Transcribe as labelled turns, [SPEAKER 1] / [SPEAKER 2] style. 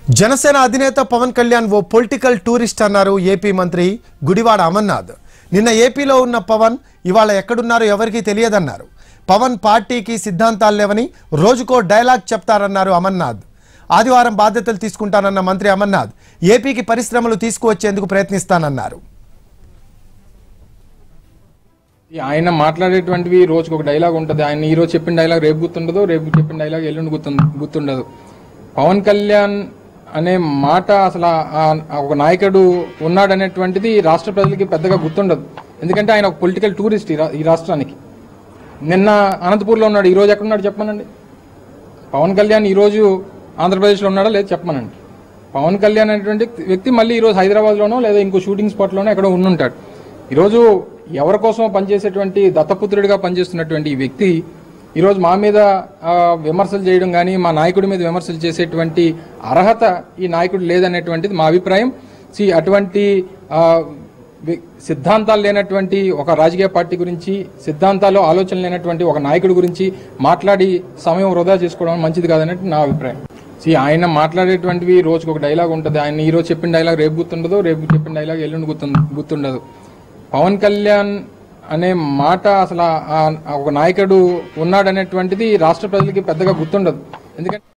[SPEAKER 1] జనసేన అధినేత పవన్ కళ్యాణ్ ఓ political tourist అన్నారు ఏపీ మంత్రి గుడివాడ అమర్నాథ్ నిన్న ఏపీలో ఉన్న పవన్ ఇవాళ ఎక్కడున్నారో ఎవరికీ తెలియదన్నారు పవన్ పార్టీకి సిద్ధాంతాలు లేవని రోజుకో డైలాగ్ చెప్తారన్నారు అమర్నాథ్ ఆదివారం బాధ్యతలు తీసుకుంటానన్న మంత్రి అమర్నాథ్ ఏపీకి పరిశ్రమలు తీసుకువచ్చేందుకు ప్రయత్నిస్తానన్నారు
[SPEAKER 2] ఈ ఆయన మాట్లాడేటువంటివి రోజుకు ఒక డైలాగ్ ఉంటుంది ఆయన ఈ రోజు చెప్పిన డైలాగ్ రేపు గుర్తుండదు రేపు చెప్పిన డైలాగ్ ఎల్లుండి గుర్తు గుర్తుండదు పవన్ కళ్యాణ్ అనే మాట అసలు ఆ- ఆ ఒక నాయకుడు ఉన్నాడనేటువంటిది రాష్ట్ర ప్రజలకి పెద్దగా గుర్తుండదు ఎందుకంటే ఆయన ఒక పొలిటికల్ టూరిస్ట్ ఈ రా- ఈ రాష్ట్రానికి నిన్న అనంతపూర్లో ఉన్నాడు ఈ రోజు ఎక్కడున్నాడు చెప్పమనండి పవన్ కళ్యాణ్ ఈ రోజు ఆంధ్రప్రదేశ్లో ఉన్నాడా లేదు చెప్పమనండి పవన్ కళ్యాణ్ అనేటువంటి వ్యక్తి మళ్ళీ ఈ రోజు హైదరాబాద్లోనో లేదా ఇంకో షూటింగ్ స్పాట్లోనో ఎక్కడో ఉండుంటాడు ఈరోజు ఎవరి కోసం పనిచేసేటువంటి దత్తపుత్రుడిగా పనిచేస్తున్నటువంటి ఈ వ్యక్తి ఈరోజు మా మీద ఆ, విమర్శలు చేయడం కానీ మా నాయకుడి మీద విమర్శలు చేసేటువంటి అర్హత ఈ నాయకుడు లేదనేటువంటిది మా అభిప్రాయం సి అటువంటి ఆ, వి- సిద్ధాంతాలు లేనటువంటి ఒక రాజకీయ పార్టీ గురించి సిద్ధాంతాలు ఆలోచన లేనటువంటి ఒక నాయకుడి గురించి మాట్లాడి సమయం వృధా చేసుకోవడం మంచిది కాదనేది నా అభిప్రాయం సి ఆయన మాట్లాడేటువంటివి రోజుకు ఒక డైలాగ్ ఉంటుంది ఆయన ఈ రోజు చెప్పిన డైలాగ్ రేపు గుర్తుండదు రేపు చెప్పిన డైలాగ్ ఎల్లుండి గుర్తు గుర్తుండదు పవన్ కళ్యాణ్ అనే మాట అసలు ఆ- ఆ ఒక నాయకుడు ఉన్నాడనేటువంటిది రాష్ట్ర ప్రజలకి పెద్దగా గుర్తుండదు ఎందుకంటే